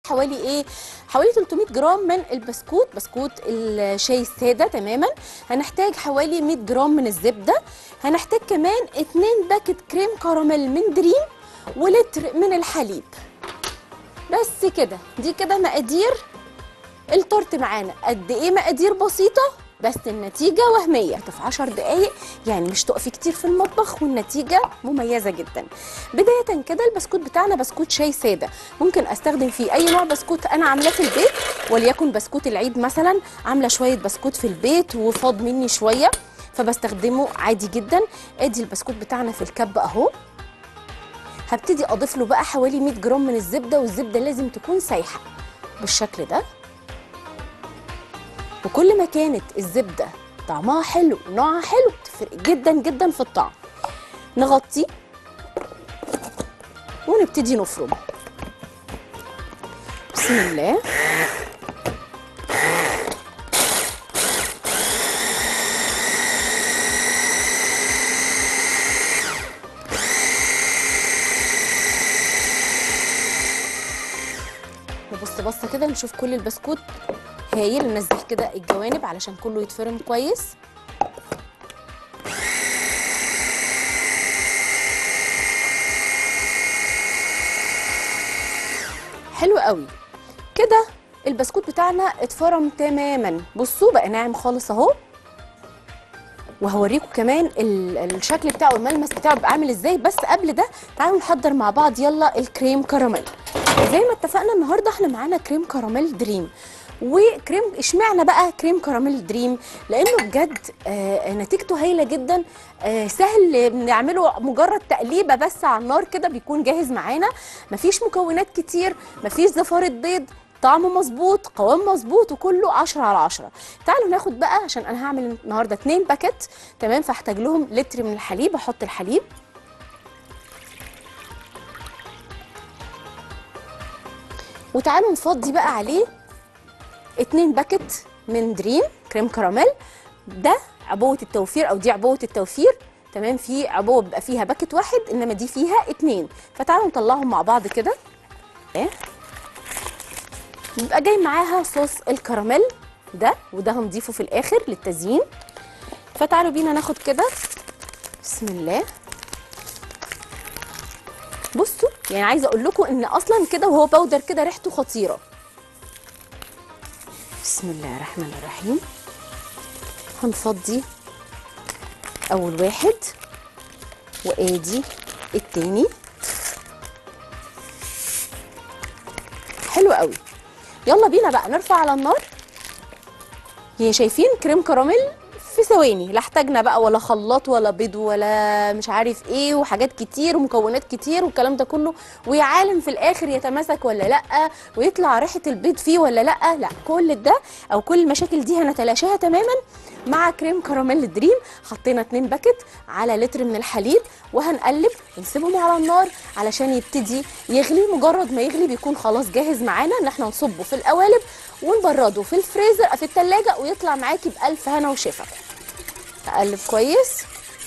حوالي ايه حوالي 300 جرام من البسكوت بسكوت الشاي الساده تماما هنحتاج حوالي 100 جرام من الزبده هنحتاج كمان 2 باكت كريم كراميل من دريم ولتر من الحليب بس كده دي كده مقادير التورت معانا قد ايه مقادير بسيطه بس النتيجة وهمية في 10 دقايق يعني مش تقفي كتير في المطبخ والنتيجة مميزة جدا بداية كده البسكوت بتاعنا بسكوت شاي سادة ممكن استخدم فيه اي نوع بسكوت انا عاملاه في البيت وليكن بسكوت العيد مثلا عاملة شوية بسكوت في البيت وفاض مني شوية فبستخدمه عادي جدا ادي البسكوت بتاعنا في الكب اهو هبتدي اضيف له بقى حوالي 100 جرام من الزبدة والزبدة لازم تكون سايحة بالشكل ده وكل ما كانت الزبدة طعمها حلو ونوعها حلو تفرق جدا جدا في الطعم نغطي ونبتدي نفرم بسم الله نبص بصه كده نشوف كل البسكوت هايل ننزل كده الجوانب علشان كله يتفرم كويس حلو قوي كده البسكوت بتاعنا اتفرم تماما بصوا بقى ناعم خالص اهو وهوريكم كمان ال- الشكل بتاعه الملمس بتاعه بيبقى عامل ازاي بس قبل ده تعالوا نحضر مع بعض يلا الكريم كراميل زي ما اتفقنا النهارده احنا معانا كريم كراميل دريم وكريم اشمعنى بقى كريم كراميل دريم لانه بجد آه نتيجته هايله جدا آه سهل نعمله مجرد تقليبه بس على النار كده بيكون جاهز معانا مفيش مكونات كتير مفيش زفاره بيض طعمه مظبوط قوام مظبوط وكله 10 على 10 تعالوا ناخد بقى عشان انا هعمل النهارده 2 باكت تمام فاحتاج لهم لتر من الحليب احط الحليب وتعالوا نفضي بقى عليه 2 باكت من دريم كريم كراميل ده عبوه التوفير او دي عبوه التوفير تمام في عبوه بيبقى فيها باكت واحد انما دي فيها اتنين فتعالوا نطلعهم مع بعض كده ايه بيبقى جاي معاها صوص الكراميل ده وده هنضيفه في الاخر للتزيين فتعالوا بينا ناخد كده بسم الله بصوا يعني عايزه اقول لكم ان اصلا كده وهو باودر كده ريحته خطيره بسم الله الرحمن الرحيم هنفضي اول واحد وادي التاني حلو قوي يلا بينا بقى نرفع على النار يعني شايفين كريم كراميل في ثواني لا احتاجنا بقى ولا خلاط ولا بيض ولا مش عارف ايه وحاجات كتير ومكونات كتير والكلام ده كله ويا عالم في الاخر يتماسك ولا لا ويطلع ريحه البيض فيه ولا لا لا كل ده او كل المشاكل دي هنتلاشاها تماما مع كريم كراميل دريم حطينا 2 باكت على لتر من الحليب وهنقلب ونسيبهم على النار علشان يبتدي يغلي مجرد ما يغلي بيكون خلاص جاهز معانا ان احنا نصبه في القوالب ونبرده في الفريزر في التلاجة ويطلع معاكي بألف هنا وشفا اقلب كويس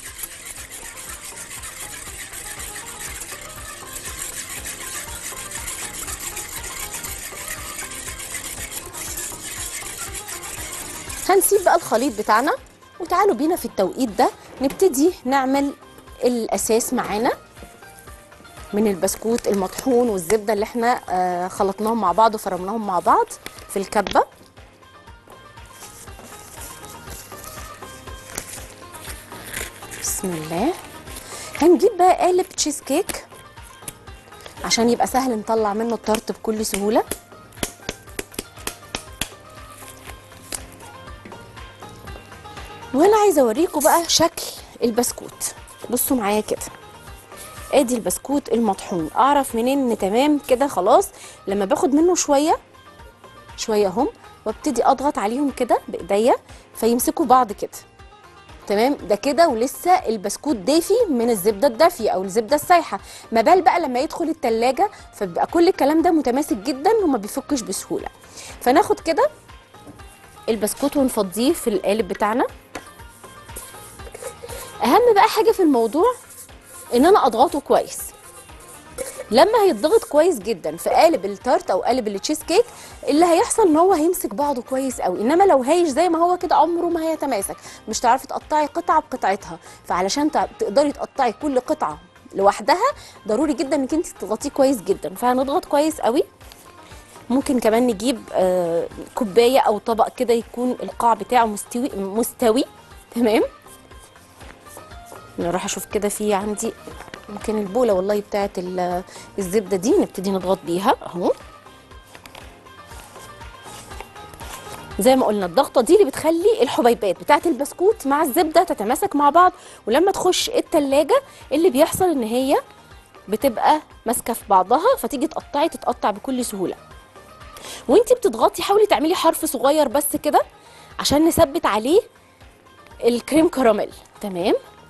هنسيب بقى الخليط بتاعنا وتعالوا بينا في التوقيت ده نبتدي نعمل الاساس معانا من البسكوت المطحون والزبده اللي احنا آه خلطناهم مع بعض وفرمناهم مع بعض في الكبه بسم الله هنجيب بقى قالب تشيز كيك عشان يبقى سهل نطلع منه الطرط بكل سهوله وانا عايزه اوريكم بقى شكل البسكوت بصوا معايا كده ادي البسكوت المطحون اعرف منين ان تمام كده خلاص لما باخد منه شويه شويه اهم وابتدي اضغط عليهم كده بايديا فيمسكوا بعض كده تمام ده كده ولسه البسكوت دافي من الزبده الدافيه او الزبده السايحه ما بال بقى لما يدخل التلاجة فبيبقى كل الكلام ده متماسك جدا وما بيفكش بسهوله فناخد كده البسكوت ونفضيه في القالب بتاعنا اهم بقى حاجه في الموضوع ان انا اضغطه كويس لما هيتضغط كويس جدا في قالب التارت او قالب التشيز كيك اللي هيحصل ان هو هيمسك بعضه كويس قوي انما لو هايش زي ما هو كده عمره ما هيتماسك مش تعرفي تقطعي قطعه بقطعتها فعلشان تع- تقدري تقطعي كل قطعه لوحدها ضروري جدا انك انت تضغطيه كويس جدا فهنضغط كويس قوي ممكن كمان نجيب آه، كوبايه او طبق كده يكون القاع بتاعه مستوي مستوي تمام نروح اشوف كده في عندي ممكن البوله والله بتاعه ال- الزبده دي نبتدي نضغط بيها اهو زي ما قلنا الضغطه دي اللي بتخلي الحبيبات بتاعه البسكوت مع الزبده تتماسك مع بعض ولما تخش التلاجة اللي بيحصل ان هي بتبقى ماسكه في بعضها فتيجي تقطعي تتقطع بكل سهوله وانتي بتضغطي حاولي تعملي حرف صغير بس كده عشان نثبت عليه الكريم كراميل تمام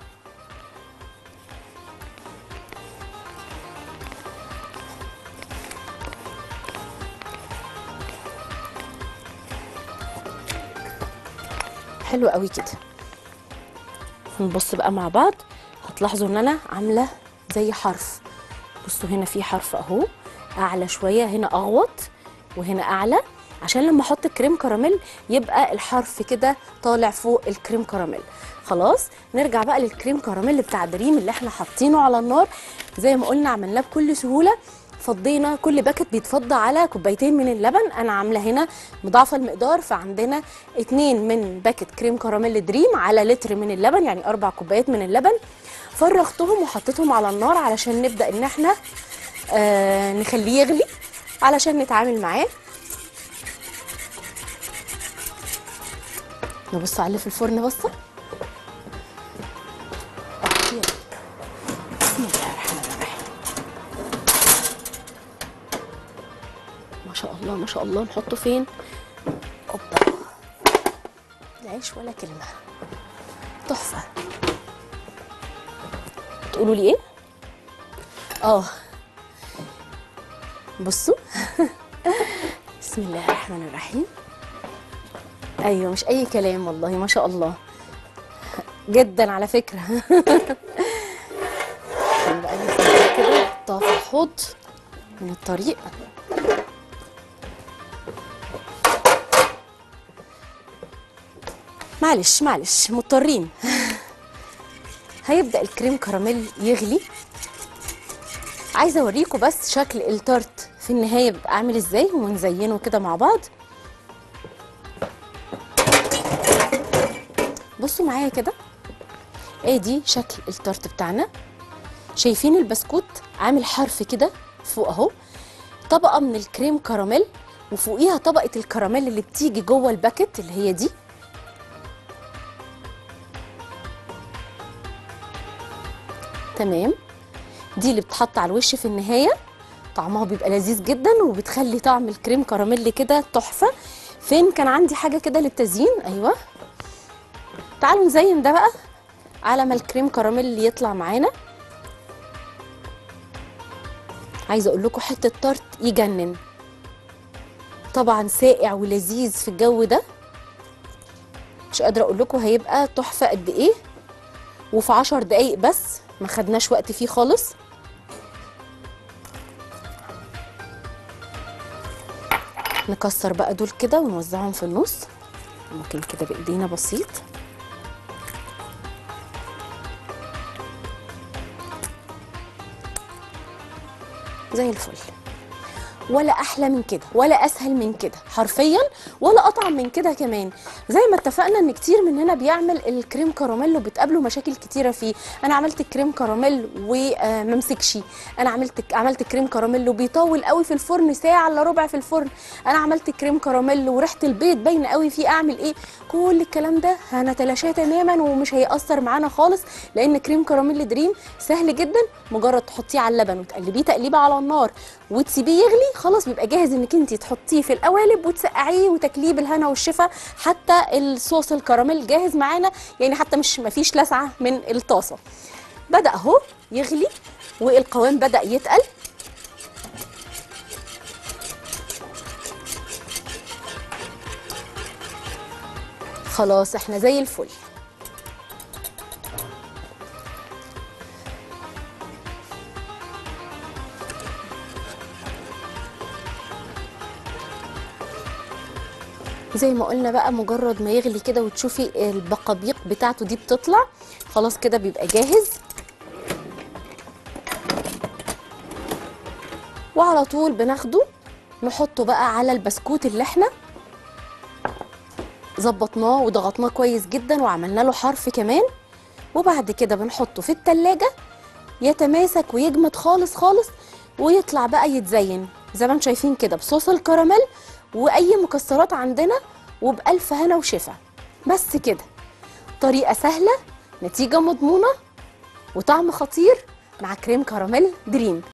حلو قوي كده نبص بقى مع بعض هتلاحظوا ان انا عامله زي حرف بصوا هنا في حرف اهو اعلى شويه هنا اغوط وهنا اعلى عشان لما احط الكريم كراميل يبقى الحرف كده طالع فوق الكريم كراميل خلاص نرجع بقى للكريم كراميل بتاع دريم اللي احنا حاطينه على النار زي ما قلنا عملناه بكل سهوله فضينا كل باكت بيتفضى على كوبايتين من اللبن انا عامله هنا مضاعفه المقدار فعندنا اتنين من باكت كريم كراميل دريم على لتر من اللبن يعني اربع كوبايات من اللبن فرغتهم وحطيتهم على النار علشان نبدا ان احنا آه نخليه يغلي علشان نتعامل معاه نبص عليه في الفرن بصه أوكي. بسم الله الرحمن الرحيم ما شاء الله ما شاء الله نحطه فين اوبا العيش ولا كلمه تحفه تقولوا لي ايه اه بصوا بسم الله الرحمن الرحيم ايوه مش اي كلام والله ما شاء الله جدا على فكره بقى نسيبها كده نحطها في الحوض من الطريق معلش معلش مضطرين هيبدأ الكريم كراميل يغلي عايزه اوريكم بس شكل التارت في النهايه بيبقى عامل ازاي ونزينه كده مع بعض بصوا معايا كده ادي شكل التارت بتاعنا شايفين البسكوت عامل حرف كده فوق اهو طبقه من الكريم كراميل وفوقيها طبقه الكراميل اللي بتيجي جوه الباكت اللي هي دي تمام دي اللي بتحط على الوش في النهايه طعمها بيبقى لذيذ جدا وبتخلي طعم الكريم كراميل كده تحفه فين كان عندي حاجه كده للتزيين ايوه تعالوا نزين ده بقى على ما الكريم كراميل يطلع معانا عايزه اقول لكم حته طرت يجنن طبعا ساقع ولذيذ في الجو ده مش قادره اقول لكم هيبقى تحفه قد ايه وفي عشر دقايق بس ما خدناش وقت فيه خالص نكسر بقى دول كده ونوزعهم في النص ممكن كده بايدينا بسيط زي الفل ولا احلى من كده ولا اسهل من كده حرفيا ولا اطعم من كده كمان زي ما اتفقنا ان كتير مننا بيعمل الكريم كراميل وبتقابله مشاكل كتيره فيه انا عملت الكريم كراميل وما مسكش انا عملت عملت كريم كراميل وبيطول قوي في الفرن ساعه الا ربع في الفرن انا عملت كريم كراميل وريحه البيض باينه قوي فيه اعمل ايه كل الكلام ده هنتلاشاه تماما ومش هيأثر معانا خالص لان كريم كراميل دريم سهل جدا مجرد تحطيه على اللبن وتقلبيه تقليبه على النار وتسيبيه يغلي خلاص بيبقى جاهز انك انت تحطيه في القوالب وتسقعيه وتاكليه بالهنا والشفا حتى الصوص الكراميل جاهز معانا يعني حتى مش مفيش لسعه من الطاسه بدا اهو يغلي والقوام بدا يتقل خلاص احنا زي الفل زي ما قلنا بقى مجرد ما يغلي كده وتشوفي البقابيق بتاعته دي بتطلع خلاص كده بيبقى جاهز وعلى طول بناخده نحطه بقى على البسكوت اللي احنا ظبطناه وضغطناه كويس جدا وعملنا له حرف كمان وبعد كده بنحطه في التلاجة يتماسك ويجمد خالص خالص ويطلع بقى يتزين زي ما انتم شايفين كده بصوص الكراميل واي مكسرات عندنا وبألف هنا وشفا بس كده طريقة سهلة نتيجة مضمونة وطعم خطير مع كريم كراميل دريم